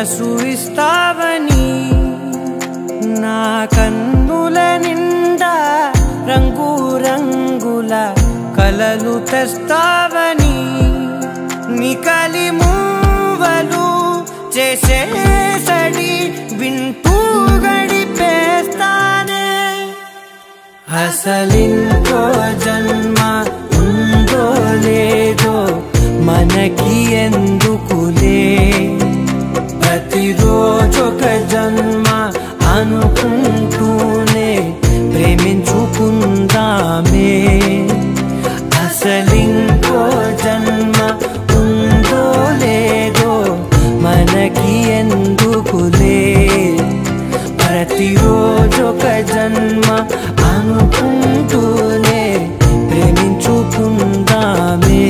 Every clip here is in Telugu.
మనసు ఇస్తావని నా కన్నుల నిండా రంగు రంగుల కలలు తెస్తావని నికలి మూవలు చేసేసడి వింటూ గడిపేస్తానే అసలింకో జన్మ ఉందో లేదో మనకి ఎందుకులే ప్రతిరోజొక జన్మ అనుకుంటూనే ప్రేమించుకుందామే అసలింకో జన్మ ఉందో లేదో మనకి ఎందుకులే ప్రతిరోజొక జన్మ అనుకుంటూనే ప్రేమించుకుందామే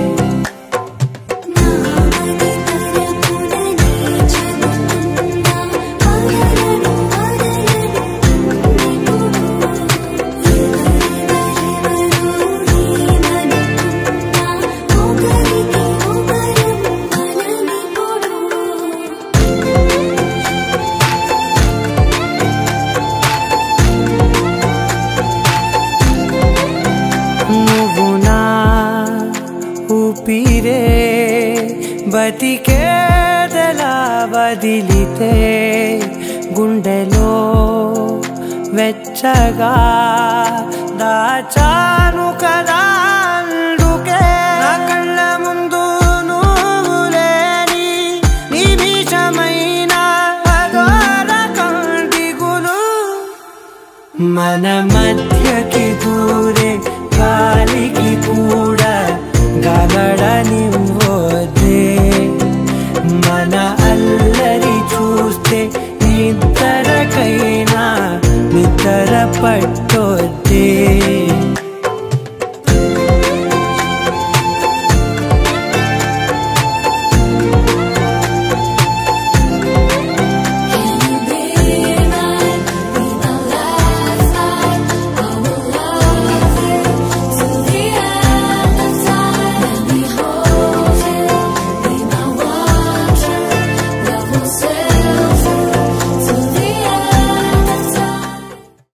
నామది తరపుననే చదువున్నా పగలను పగలను ఎవరెవరెవరు ఏమనుకున్నా ఒకరికి ఒకరం మనమిప్పుడు నువ్వు నా ఊపిరే బతికేదలా వదిలితే గుండెలో వెచ్చగా దాచాను కదా అందుకే నా కళ్ళ ముందు నువ్వు లేని నిమిషమైన అఘోర కంటిగులు మన మధ్యకి దూరే గాలికి కూడా గలడనివ్వదే మన అల్లరి చూస్తే నిద్రకైనా నిద్ర పట్ట